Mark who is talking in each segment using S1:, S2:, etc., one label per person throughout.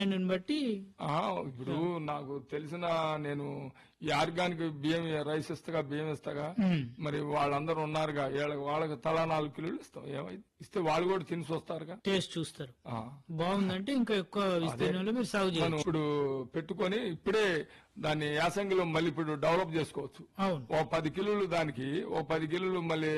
S1: Demand బట్టి
S2: ఆ, ఇప్పుడు నాకు తెలిసిన నేను ఈ ఆర్గానిక్ బియ్యం రైస్ ఇస్తాగా బియ్యం ఇస్తాగా
S1: ఉమ్,
S2: మరి వాళ్ళందరూ ఉన్నారుగా వీళ్ళకి వాళ్ళకి తలా నాలుగు కిలోలు ఇస్తాం ఏమైంది ఇస్తే వాళ్ళు కూడా తిని వస్తారుగా
S1: టేస్ట్ చూస్తారు
S2: ఆ.
S1: బాగుందంటే ఇంకా ఎక్కువ విస్తీర్ణంలో మీరు సాగు
S2: మనం
S1: చేయొచ్చు
S2: ఇప్పుడు పెట్టుకొని ఇప్పుడే దాన్ని యాసంగిలో మళ్ళీ ఇప్పుడు డెవలప్ చేసుకోవచ్చు
S1: అవును
S2: ఓ పది కిలోలు దానికి ఓ పది కిలోలు మళ్ళీ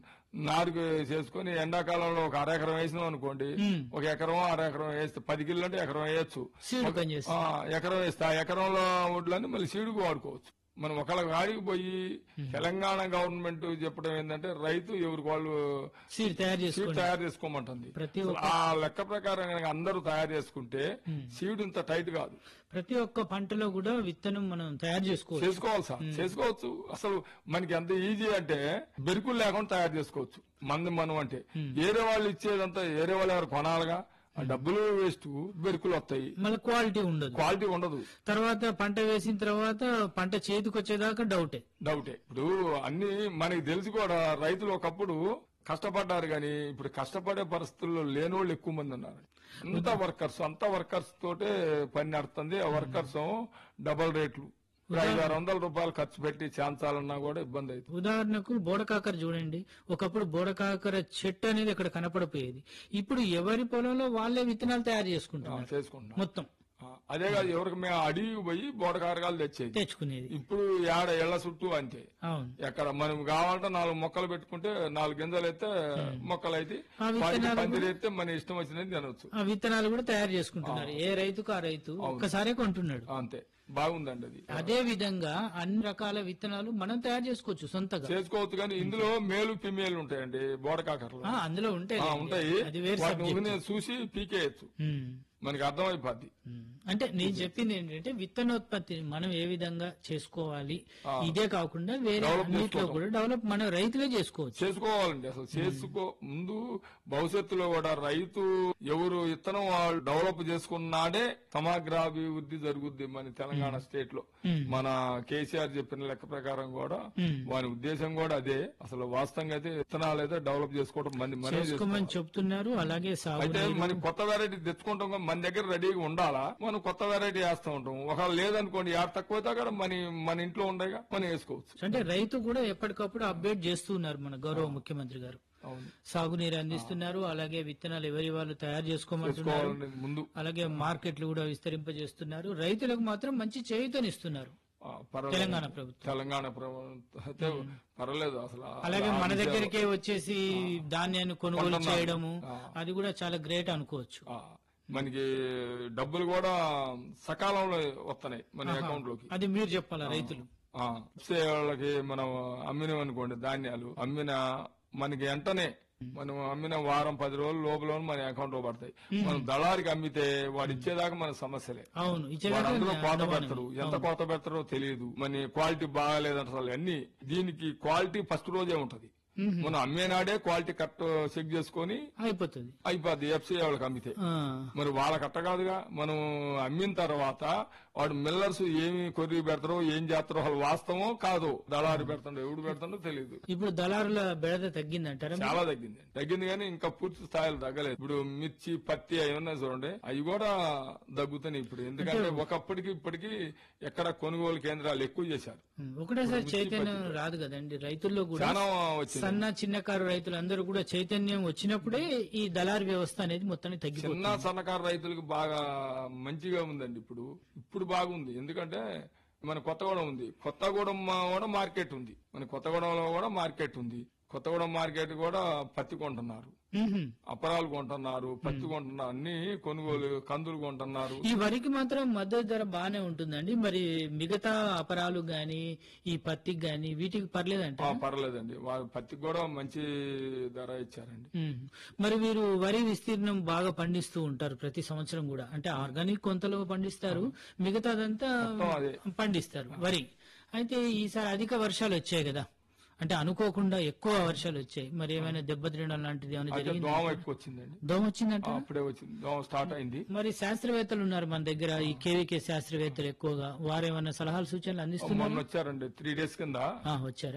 S2: నారుగు చేసుకొని ఎండాకాలంలో ఒక అర ఎకరం వేసినాం అనుకోండి
S1: ఉమ్.
S2: ఒక ఎకరం అర ఎకరం వేస్తే పది కిలోలు అంటే ఎకరం వేయచ్చు
S1: సీడ్ పని చేస్తారు
S2: ఆ, ఎకరం వేస్తే ఆ ఎకరంలో వడ్లని మళ్ళీ సీడుకు వాడుకోవచ్చు మనం ఒకళ్ళ గాడికి పోయి తెలంగాణ గవర్నమెంట్ చెప్పడం ఏంటంటే రైతు ఎవరికి వాళ్ళు
S1: సీడ్ తయారు
S2: సీడ్
S1: చేసుకోండి
S2: తయారు చేసుకోమంటుంది
S1: ప్రతి
S2: అసలు ఆ లెక్క ప్రకారం కనుక అందరూ తయారు చేసుకుంటే సీడ్ ఇంత టైట్ కాదు
S1: ప్రతి ఒక్క పంటలో కూడా విత్తనం మనం తయారు చేసుకోవచ్చు
S2: చేసుకోవాలి సార్ చేసుకోవచ్చు అసలు మనకి ఎంత ఈజీ అంటే బెరుకులు లేకుండా తయారు చేసుకోవచ్చు మంది మనం అంటే వేరే వాళ్ళు ఇచ్చేదంతా వేరే వాళ్ళు ఎవరు కొనాలిగా ఆ డబ్బులు వేస్ట్ బెరుకులు వస్తాయి
S1: మళ్ళీ క్వాలిటీ ఉండదు
S2: క్వాలిటీ ఉండదు
S1: తర్వాత పంట వేసిన తర్వాత పంట చేతికి వచ్చేదాకా డౌటే
S2: డౌటే ఇప్పుడు అన్ని మనకి తెలిసి కూడా రైతులు ఒకప్పుడు కష్టపడ్డారు కానీ ఇప్పుడు కష్టపడే పరిస్థితుల్లో లేని వాళ్ళు ఎక్కువ మంది ఉన్నారు అంతా వర్కర్స్ అంతా వర్కర్స్ తోటే పని నడుస్తుంది ఆ వర్కర్స్ డబల్ రేట్లు ఇప్పుడు ఐదు ఆరు వందల రూపాయలు ఖర్చు పెట్టి చేంచాలన్నా కూడా ఇబ్బంది అవుతుంది
S1: ఉదాహరణకు బోడకాకర చూడండి ఒకప్పుడు బోడకాకర చెట్టు అనేది ఇక్కడ కనపడిపోయేది ఇప్పుడు ఎవరి పొలంలో వాళ్ళే విత్తనాలు తయారు
S2: ఆ,
S1: చేసుకుంటున్నారు
S2: చేసుకుంటాం
S1: మొత్తం
S2: ఆ, అదే కాదు ఎవరికి మేము అడిగి పోయి బోడకారకాలు తెచ్చేది
S1: తెచ్చుకునేది
S2: ఇప్పుడు ఏడ ఇళ్ల చుట్టూ అంతే
S1: అవును
S2: ఎక్కడ మనం కావాలంటే నాలుగు మొక్కలు పెట్టుకుంటే నాలుగు గింజలు అయితే మొక్కలు అయితే
S1: ఆ విత్తనాలు
S2: పందిరి అయితే మన ఇష్టం వచ్చినది తినవచ్చు
S1: ఆ విత్తనాలు కూడా తయారు చేసుకుంటున్నారు ఏ రైతుకు ఆ రైతు ఒక్కసారే కొంటున్నాడు
S2: అంతే బాగుందండి అది
S1: అదే విధంగా అన్ని రకాల విత్తనాలు మనం తయారు చేసుకోవచ్చు సొంతగా
S2: చేసుకోవచ్చు కానీ ఇందులో మేలు ఫిమేల్ ఉంటాయండి బోడకాకరలు
S1: ఆ, అందులో ఉంటాయి
S2: ఆ, ఉంటాయి
S1: అది వేరే
S2: వాటిని
S1: subject.
S2: ఊరినే చూసి పీకేయచ్చు
S1: ఉమ్.
S2: మనకి అర్థమైపోద్ది
S1: ఉమ్. అంటే నేను చెప్పింది ఏంటంటే విత్తనోత్పత్తిని మనం ఏ విధంగా చేసుకోవాలి ఇదే కాకుండా వేరే
S2: Develop
S1: అన్నిట్లో కూడా డెవలప్ మన రైతులే చేసుకోవచ్చు
S2: చేసుకోవాలండి అసలు చేసుకో ముందు భవిష్యత్తులో కూడా రైతు ఎవరు ఇత్తనం వాళ్ళు డెవలప్ చేసుకున్నాడే సమగ్రాభివృద్ధి జరుగుద్ది మన తెలంగాణ స్టేట్ లో
S1: ఉమ్. మన
S2: మన కేసీఆర్ చెప్పిన లెక్క ప్రకారం కూడా
S1: ఉమ్.
S2: వాని ఉద్దేశం కూడా అదే అసలు వాస్తవంగా అయితే విత్తనాలు అయితే డెవలప్ చేసుకోవడం మంది మనమే చేసుకోవాలి.
S1: చేసుకోమని చెప్తున్నారు అలాగే సాగు
S2: అయితే మనకి కొత్త వెరైటీ తెచ్చుకుంటాం కానీ మన దగ్గర రెడీగా ఉండాలా మనం కొత్త వెరైటీ వేస్తూ ఉంటాం ఒకవేళ లేదనుకోండి యాడ్ తక్కువ అయితే అక్కడ మన మన ఇంట్లో ఉండగా మనం వేసుకోవచ్చు
S1: అంటే రైతు కూడా ఎప్పటికప్పుడు అప్డేట్ చేస్తూ ఉన్నారు మన గౌరవ ముఖ్యమంత్రి గారు
S2: అవును
S1: సాగునీరు అందిస్తున్నారు అలాగే విత్తనాలు ఎవరి వాళ్ళు తయారు చేసుకోమంటున్నారు
S2: చేసుకోవాలండి ముందు
S1: అలాగే మార్కెట్లు కూడా విస్తరింపజేస్తున్నారు రైతులకు మాత్రం మంచి చేయుతనిస్తున్నారు
S2: ఆ, పర్వాలేదు.
S1: తెలంగాణ ప్రభుత్వం
S2: తెలంగాణ ప్రభుత్వం అయితే పర్వాలేదు అసలు ఆ-
S1: అలాగే
S2: ఆ
S1: మన
S2: విషయాలు-
S1: దగ్గరికే వచ్చేసి ధాన్యాన్ని కొనుగోలు
S2: కొంటున్నారు.
S1: చేయడము
S2: ఆ.
S1: అది కూడా చాలా గ్రేట్ అనుకోవచ్చు
S2: ఆ, మనకి డబ్బులు కూడా సకాలంలో వస్తున్నాయి మన అకౌంట్ లోకి
S1: అది మీరు చెప్పాలా రైతులు
S2: ఆ, ఇచ్చే వాళ్ళకి మనం అమ్మినాం అనుకోండి ధాన్యాలు అమ్మిన మనకి వెంటనే మనం అమ్మిన వారం పది రోజుల లోపల మన అకౌంట్ లో పడతాయి మనం దళారికి అమ్మితే వాడు ఇచ్చేదాకా మన సమస్యలే
S1: అవును
S2: వాడు
S1: ఇచ్చేదాకా
S2: అందులో కోత
S1: అనుమానమే.
S2: పెడతారు ఎంత కోత పెడతారో తెలియదు మన క్వాలిటీ బాగాలేదంట అసలు అన్ని దీనికి క్వాలిటీ ఫస్ట్ రోజే ఉంటది
S1: మ్మ్.
S2: మనం అమ్మేనాడే క్వాలిటీ కరెక్ట్ చెక్ చేసుకొని
S1: అయిపోతుంది
S2: అయిపోద్ది ఎఫ్సీ వాళ్ళకి అమ్మితే
S1: ఆ,
S2: మరి వాళ్ళకి అట్ట కాదుగా మనం అమ్మిన తర్వాత వాడు మిల్లర్స్ ఏమి కొర్రి పెడతారో ఏం చేస్తారో వాళ్ళు వాస్తవమో కాదో దళారి పెడతాడో ఎవడు పెడతాడో తెలియదు
S1: ఇప్పుడు దళారుల బెడద తగ్గిందంటారా
S2: చాలా తగ్గింది తగ్గింది కానీ ఇంకా పూర్తి స్థాయిలో తగ్గలేదు ఇప్పుడు మిర్చి పత్తి అవి ఉన్నాయి చూడండి అవి కూడా తగ్గుతున్నాయి ఇప్పుడు ఎందుకంటే ఒకప్పటికి ఇప్పటికి ఎక్కడ కొనుగోలు కేంద్రాలు ఎక్కువ చేశారు
S1: ఉం, ఒకటేసారి చైతన్యం రాదు కదండి రైతుల్లో కూడా
S2: చాలా వచ్చింది
S1: సన్న చిన్నకారు రైతులందరూ కూడా చైతన్యం వచ్చినప్పుడే ఈ దళారు వ్యవస్థ అనేది మొత్తాన్ని తగ్గిపోతుంది
S2: చిన్న సన్నకారు రైతులకు బాగా మంచిగా ఉందండి ఇప్పుడు ఇప్పుడు బాగుంది ఎందుకంటే మన కొత్తగూడెం ఉంది కొత్తగూడెం కూడా మార్కెట్ ఉంది మన కొత్తగూడెంలో కూడా మార్కెట్ ఉంది కొత్తగూడెం మార్కెట్ కూడా పత్తి కొంటున్నారు
S1: మ్మ్హ్మ్.
S2: అపరాలు కొంటున్నారు పత్తి కొంటున్నారు అన్ని కొనుగోలు కందులు కొంటున్నారు
S1: ఈ వరికి మాత్రం మద్దతు ధర బాగానే ఉంటుందండి మరి మిగతా అపరాలు గాని ఈ పత్తికి గాని వీటికి పర్లేదంట
S2: ఆ, పర్లేదండి వాళ్ళ పత్తికి కూడా మంచి ధర ఇచ్చారండి
S1: ఉం. మరి వీరు వరి విస్తీర్ణం బాగా పండిస్తూ ఉంటారు ప్రతి సంవత్సరం కూడా అంటే ఆర్గానిక్ కొంతలో పండిస్తారు మిగతాదంతా
S2: మొత్తం అదే.
S1: పండిస్తారు వరి అయితే ఈసారి అధిక వర్షాలు వచ్చాయి కదా అంటే అనుకోకుండా ఎక్కువ వర్షాలు వచ్చాయి మరి ఏమైనా దెబ్బతినడం లాంటిది ఏమైనా
S2: అయితే
S1: జరిగింది
S2: దోమ ఎక్కువ వచ్చిందండి
S1: దోమ వచ్చిందంట
S2: ఆ, అప్పుడే వచ్చింది దోమ స్టార్ట్ అయింది
S1: మరి శాస్త్రవేత్తలు ఉన్నారు మన దగ్గర ఈ కేవీకే శాస్త్రవేత్తలు ఎక్కువగా వారేమన్నా సలహాలు సూచనలు అందిస్తున్నారు
S2: మొన్న వచ్చారండి త్రీ డేస్ కింద
S1: ఆ, వచ్చారా